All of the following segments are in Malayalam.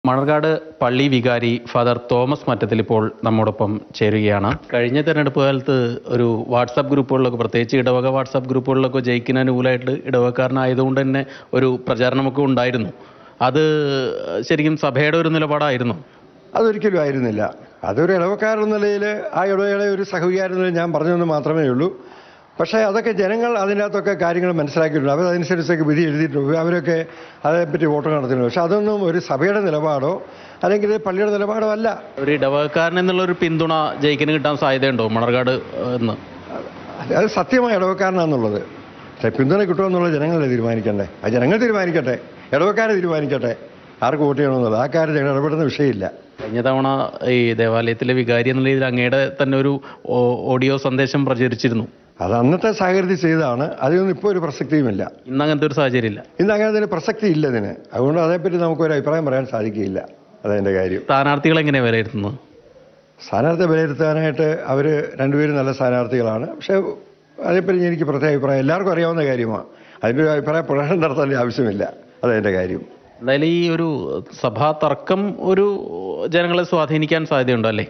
മണർകാട് പള്ളി വികാരി ഫാദർ തോമസ് മറ്റത്തിൽ ഇപ്പോൾ നമ്മോടൊപ്പം ചേരുകയാണ് കഴിഞ്ഞ തെരഞ്ഞെടുപ്പ് കാലത്ത് ഒരു വാട്സാപ്പ് ഗ്രൂപ്പുകളിലൊക്കെ പ്രത്യേകിച്ച് ഇടവക വാട്സാപ്പ് ഗ്രൂപ്പുകളിലൊക്കെ ജയിക്കുന്ന അനുകൂലമായിട്ട് ഇടവക്കാരനായതുകൊണ്ട് തന്നെ ഒരു പ്രചാരണമൊക്കെ ഉണ്ടായിരുന്നു അത് ശരിക്കും സഭയുടെ ഒരു നിലപാടായിരുന്നു അതൊരിക്കലും ആയിരുന്നില്ല അതൊരു ഇടവക്കാരെന്ന നിലയിൽ ആ ഇടവയുടെ ഒരു സഹവികാരം നിലയിൽ ഞാൻ പറഞ്ഞതെന്ന് മാത്രമേ ഉള്ളൂ പക്ഷേ അതൊക്കെ ജനങ്ങൾ അതിൻ്റെ അകത്തൊക്കെ കാര്യങ്ങൾ മനസ്സിലാക്കിയിട്ടുണ്ട് അവർ അതനുസരിച്ചൊക്കെ വിധി എഴുതിയിട്ടുണ്ട് അവരൊക്കെ അതേപ്പറ്റി വോട്ട് നടത്തുന്നുണ്ട് പക്ഷെ അതൊന്നും ഒരു സഭയുടെ നിലപാടോ അല്ലെങ്കിൽ പള്ളിയുടെ നിലപാടോ അല്ല ഒരു ഇടവകക്കാരൻ എന്നുള്ള ഒരു പിന്തുണ ജയിക്കിന് കിട്ടാൻ സാധ്യതയുണ്ടോ മണർകാട് ഏഹ്, എന്ന് അത് സത്യമായ ഇടവക്കാരനാണെന്നുള്ളത് പക്ഷേ പിന്തുണ കിട്ടുമെന്നുള്ളത് ജനങ്ങളെ തീരുമാനിക്കണ്ടേ ആ ജനങ്ങൾ തീരുമാനിക്കട്ടെ ഇടവക്കാരെ തീരുമാനിക്കട്ടെ ആർക്ക് വോട്ട് ചെയ്യണമെന്നുള്ളത് ആ കാര്യം ഞങ്ങൾ ഇടപെടുന്ന വിഷയമില്ല കഴിഞ്ഞ തവണ ഈ ദേവാലയത്തിലെ വികാരി എന്നുള്ള രീതിയിൽ അങ്ങയുടെ തന്നെ ഒരു ഓ- ഓഡിയോ സന്ദേശം പ്രചരിച്ചിരുന്നു അത് അന്നത്തെ സാഹചര്യത്തിൽ ചെയ്തതാണ് അതിനൊന്നും ഇപ്പോൾ ഒരു പ്രസക്തിയുമില്ല ഇന്ന് അങ്ങനത്തെ ഒരു സാഹചര്യമില്ല ഇന്ന് അങ്ങനെ അതിന് പ്രസക്തി ഇല്ല ഇതിന് അതുകൊണ്ട് അതേപ്പറ്റി നമുക്കൊരു അഭിപ്രായം പറയാൻ സാധിക്കില്ല അതതിൻ്റെ കാര്യം സ്ഥാനാർത്ഥികൾ എങ്ങനെയാണ് വിലയിരുത്തുന്നത് സ്ഥാനാർത്ഥി വിലയിരുത്താനായിട്ട് അവർ രണ്ടുപേരും നല്ല സ്ഥാനാർത്ഥികളാണ് പക്ഷേ അതേപ്പറ്റി എനിക്ക് പ്രത്യേക അഭിപ്രായം എല്ലാവർക്കും അറിയാവുന്ന കാര്യമാണ് അതിൻ്റെ ഒരു അഭിപ്രായ പ്രകടനം നടത്തേണ്ട ആവശ്യമില്ല അതതിൻ്റെ കാര്യം എന്തായാലും ഈ ഒരു സഭാ തർക്കം ഒരു ജനങ്ങളെ സ്വാധീനിക്കാൻ സാധ്യതയുണ്ടോ അല്ലേ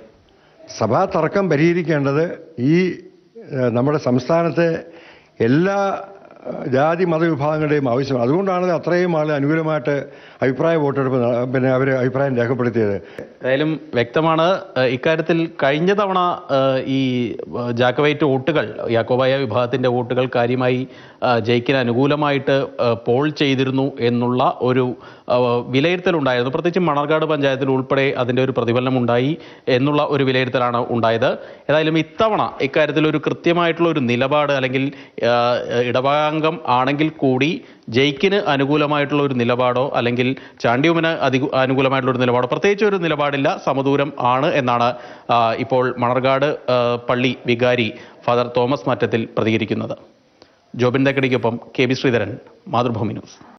സഭാ തർക്കം പരിഹരിക്കേണ്ടത് ഈ ഏഹ്, നമ്മുടെ സംസ്ഥാനത്തെ എല്ലാ ഏഹ്, ജാതി മതവിഭാഗങ്ങളുടെയും ആവശ്യമാണ് അതുകൊണ്ടാണ് അത്രയും ആൾ അനുകൂലമായിട്ട് അഭിപ്രായ വോട്ടെടുപ്പ് ന- പിന്നെ അവർ അഭിപ്രായം രേഖപ്പെടുത്തിയത് എന്തായാലും വ്യക്തമാണ് ഏഹ്, ഇക്കാര്യത്തിൽ കഴിഞ്ഞ തവണ ഏഹ്, ഈ ഏഹ്, ജാക്കവൈറ്റ് വോട്ടുകൾ യാക്കോബായ വിഭാഗത്തിന്റെ വോട്ടുകൾ കാര്യമായി ഏഹ്, ജയിക്കിന് അനുകൂലമായിട്ട് ഏഹ്, പോൾ ചെയ്തിരുന്നു എന്നുള്ള ഒരു ഏഹ്, വിലയിരുത്തലുണ്ടായിരുന്നു പ്രത്യേകിച്ച് മണർകാട് പഞ്ചായത്തിൽ ഉൾപ്പെടെ അതിന്റെ ഒരു പ്രതിഫലനം ഉണ്ടായി എന്നുള്ള ഒരു വിലയിരുത്തലാണ് ഉണ്ടായത് ഏതായാലും ഇത്തവണ ഇക്കാര്യത്തിൽ ഒരു കൃത്യമായിട്ടുള്ള ഒരു നിലപാട് അല്ലെങ്കിൽ ഏഹ്, ഇടവകാംഗം ആണെങ്കിൽ കൂടി ജയിക്കിന് അനുകൂലമായിട്ടുള്ള ഒരു നിലപാടോ അല്ലെങ്കിൽ ചാണ്ടിയുമിന് അധിക അനുകൂലമായിട്ടുള്ള ഒരു നിലപാടോ പ്രത്യേകിച്ച് ഒരു നിലപാടില്ല സമദൂരം ആണ് എന്നാണ് ആ, ഇപ്പോൾ മണർകാട് ആ, പള്ളി വികാരി ഫാദർ തോമസ് മറ്റത്തിൽ പ്രതികരിക്കുന്നത് ജോബിൻ തക്കടിക്കൊപ്പം K B Sreedharan Mathrubhumi news